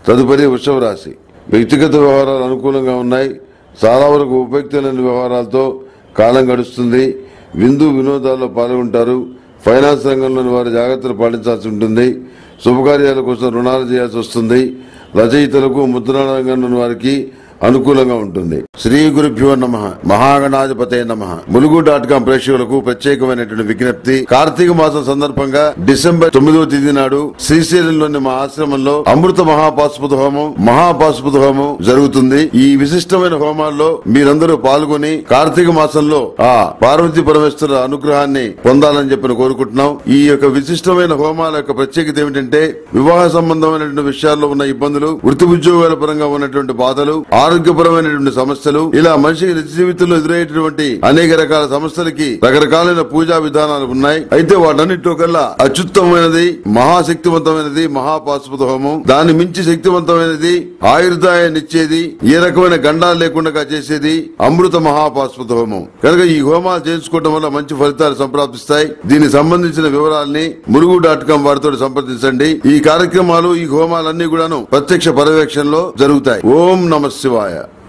తదుపరి వృషభ రాశి వ్యక్తిగత వ్యవహారాలు అనుకూలంగా ఉన్నాయి చాలా వరకు ఉపయుక్తమైన వ్యవహారాలతో కాలం గడుస్తుంది విందు వినోదాల్లో పాల్గొంటారు ఫైనాన్స్ రంగంలోని వారి జాగ్రత్తలు పాటించాల్సి ఉంటుంది శుభకార్యాల కోసం రుణాలు చేయాల్సి వస్తుంది రచయితలకు ముద్రణ రంగంలోని వారికి అనుకూలంగా ఉంటుంది శ్రీ గురుభ్యో నమ మహాగణాధిపతే నమ ములుగు డాట్ కాం ప్రేక్షకులకు ప్రత్యేకమైనటువంటి విజ్ఞప్తి కార్తీక మాసం సందర్భంగా డిసెంబర్ తొమ్మిదవ తేదీ నాడు శ్రీశైలంలోని మా ఆశ్రమంలో అమృత మహాపాశుపత హోమం మహాపాశుపత హోమం జరుగుతుంది ఈ విశిష్టమైన హోమాల్లో మీరందరూ పాల్గొని కార్తీక మాసంలో ఆ పార్వతీ పరమేశ్వర అనుగ్రహాన్ని పొందాలని చెప్పి కోరుకుంటున్నాం ఈ యొక్క విశిష్టమైన హోమాల యొక్క ప్రత్యేకత ఏమిటంటే వివాహ సంబంధమైనటువంటి విషయాల్లో ఉన్న ఇబ్బందులు వృత్తి ఉద్యోగాల పరంగా ఉన్నటువంటి బాధలు ఆరోగ్యపరమైనటువంటి సమస్యలు ఇలా మనిషి నిత్య జీవితంలో ఎదురయ్యేటువంటి అనేక రకాల సమస్యలకి రకరకాలైన పూజా విధానాలు ఉన్నాయి అయితే వాటన్నిటిలో కల్లా అత్యుత్తమైనది మహాశక్తివంతమైనది మహాపాశుపత హోమం దాన్ని మించి శక్తివంతమైనది ఆయుర్దాయాన్ని ఇచ్చేది ఏ రకమైన గండాలు లేకుండా చేసేది అమృత మహాపాశుపత హోమం కనుక ఈ హోమాలు చేసుకోవడం వల్ల మంచి ఫలితాలు సంప్రాప్తిస్తాయి దీనికి సంబంధించిన వివరాల్ని మురుగు డాట్ కాం వారితో సంప్రదించండి ఈ కార్యక్రమాలు ఈ హోమాలన్నీ కూడాను ప్రత్యక్ష పర్యవేక్షణలో జరుగుతాయి ఓం నమ శివాయ